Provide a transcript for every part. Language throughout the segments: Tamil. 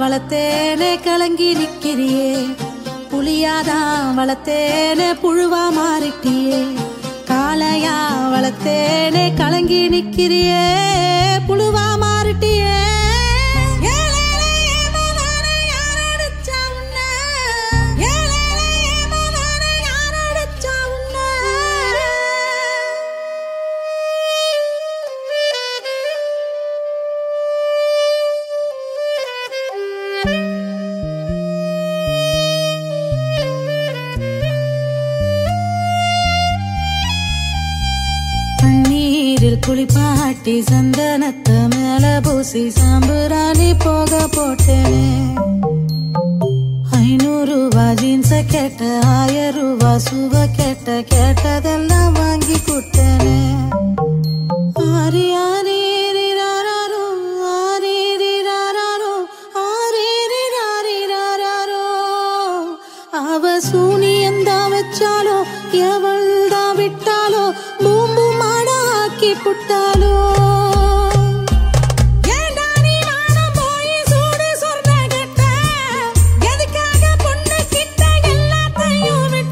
வளர்த்தேனே கலங்கி நிக்கிறியே புளியாதான் வளர்த்தேனே புழுவா மாறிட்டியே காளையா வளர்த்தேனே கலங்கி நிக்கிறியே புழுவா மாறிட்டியே ஏலேலே ஏமாதானே யார் அடிச்சா உன்னை? ஏலேலே ஏமாதானே யார் அடிச்சா உன்னை? தண்ணீரில் குளிப்பாட்டி சந்தனத்தை மேல பூசி சாம்புராணி போக போட்டேனே ஐநூறு ரூபா ஜீன்ஸ கேட்ட ஆயிரம் ரூபா சுவ கேட்ட கேட்டதெல்லாம் வாங்கி கொடுத்தேனே ஆரி ஆரி ரிராரோ, ஆரி ரிராரோ, ஆரி ரிராரி ராரோ. அவ சூனியந்தா வச்சாலோ எவள் தான் விட்டாலோ பூம்பு மாடாக்கி புட்டாலோ ஏன்டா நீ வானம் போய் சூடு சொர்ண கட்ட? எதுக்காக பொண்ணு கிட்ட எல்லாத்தையும் விட்ட?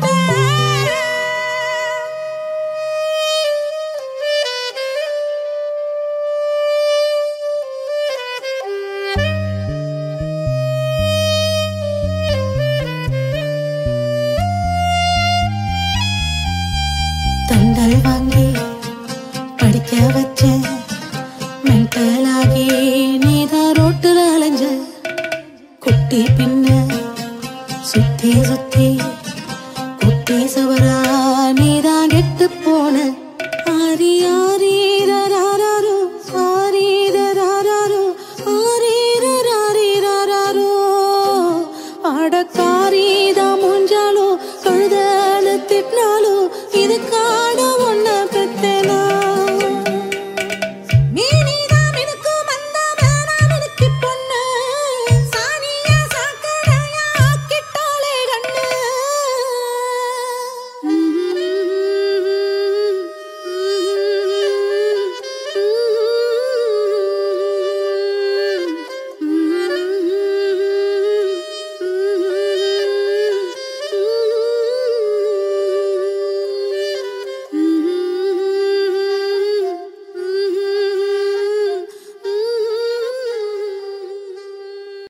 தண்டல் வாங்கி படிக்க வச்ச மென்டலாகி நீதான் ரோட்டுல அலைஞ்ச குட்டி பின்ன சுத்தி சுத்தி குட்டி சவரா